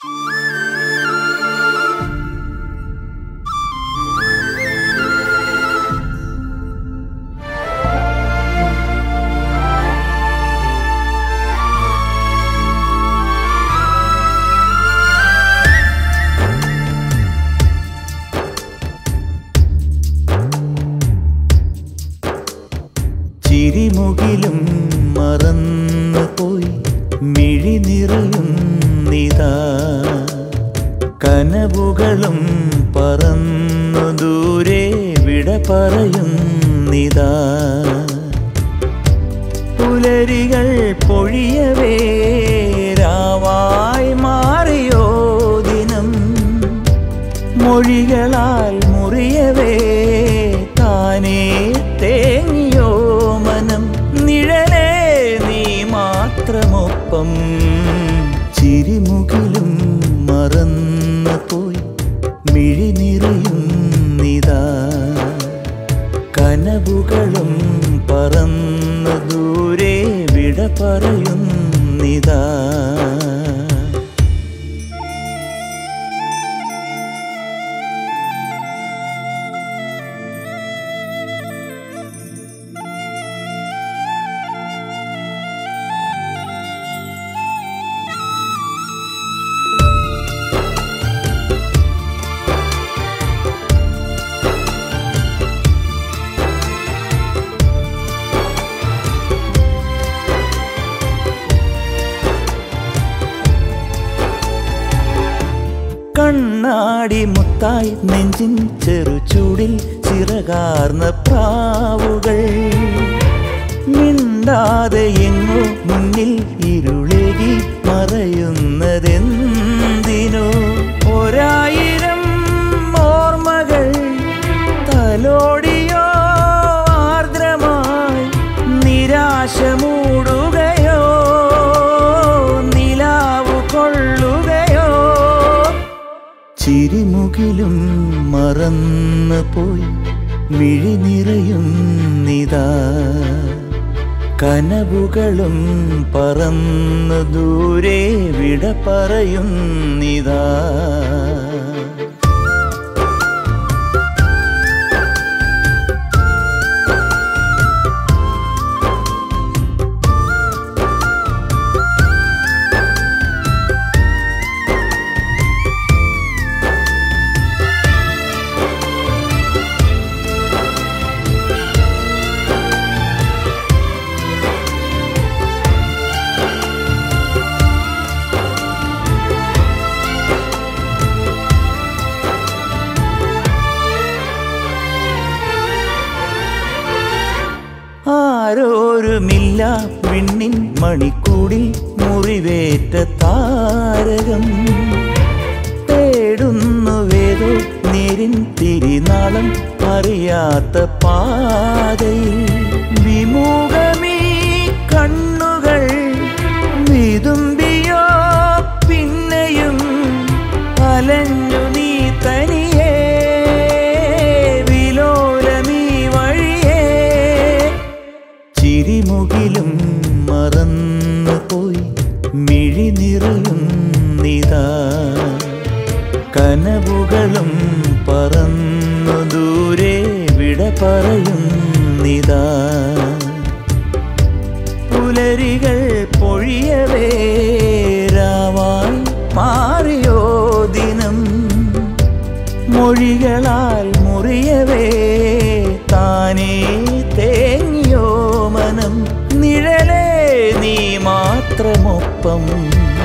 ചിരിമുകിലും മറന്നു പോയി മിഴി നിറയും നിതാ കനവുകളും പറന്നു ദൂരെ വിട പറയും നിതാ പുലരികൾ പൊഴിയവേ രാവായി മാറിയോ ദിനം മൊഴികളാൽ മുറിയവേ താനേ തേങ്ങിയോ മനം നിഴലേ നീ മാത്രമൊപ്പം ചിരിമുകിലും മറന്നു പോയി മിഴി നിറയും നിതാ കനവുകളും പറന്നു ദൂരെ വിട പറയും നിതാ കണ്ണാടി മുത്തായി നെഞ്ചിൻ ചെറുചൂടിൽ ചിറകാർന്ന പ്രാവുകൾ മിണ്ടാതെ എങ്ങോ മുന്നിൽ ഇരുളേകി മറയുന്നതെന്തിനോ ഒരായിരം ഓർമ്മകൾ തലോടിയോ ആർദ്രമായി നിരാശ മൂടുകയോ നിലാവു കൊള്ളുകയോ ചിരിമുകിലും മറന്നു പോയി മിഴി നിറയും നിതാ കനവുകളും പറന്നു ദൂരെ വിട പറയും നിതാ ആരോരുമില്ല വിണ്ണിൻ മണിക്കൂടിൽ മുറിവേറ്റ താരകം തേടുന്നുവേതോ നേരിൻ തിരിനാളം അറിയാത്ത പാതയിൽ വിമുഖമീ കണ്ണുകൾ വിതുമ്പിയോ പിന്നെയും അലഞ്ഞു നീ തനിയേ വിലോലമീ വഴിയേ ചിരിമുകിലും മറന്നു പോയി മിഴി നിറയും നിതാ കനവുകളും പറന്നു ദൂരെ വിട പറയും നിതാ പുലരികൾ പൊഴിയവേ രാവായി മാറിയോ ദിനം മൊഴികളാൽ മുറിയവേ താനേ തേങ്ങിയോ മനം നിഴലേ നീ മാത്രമൊപ്പം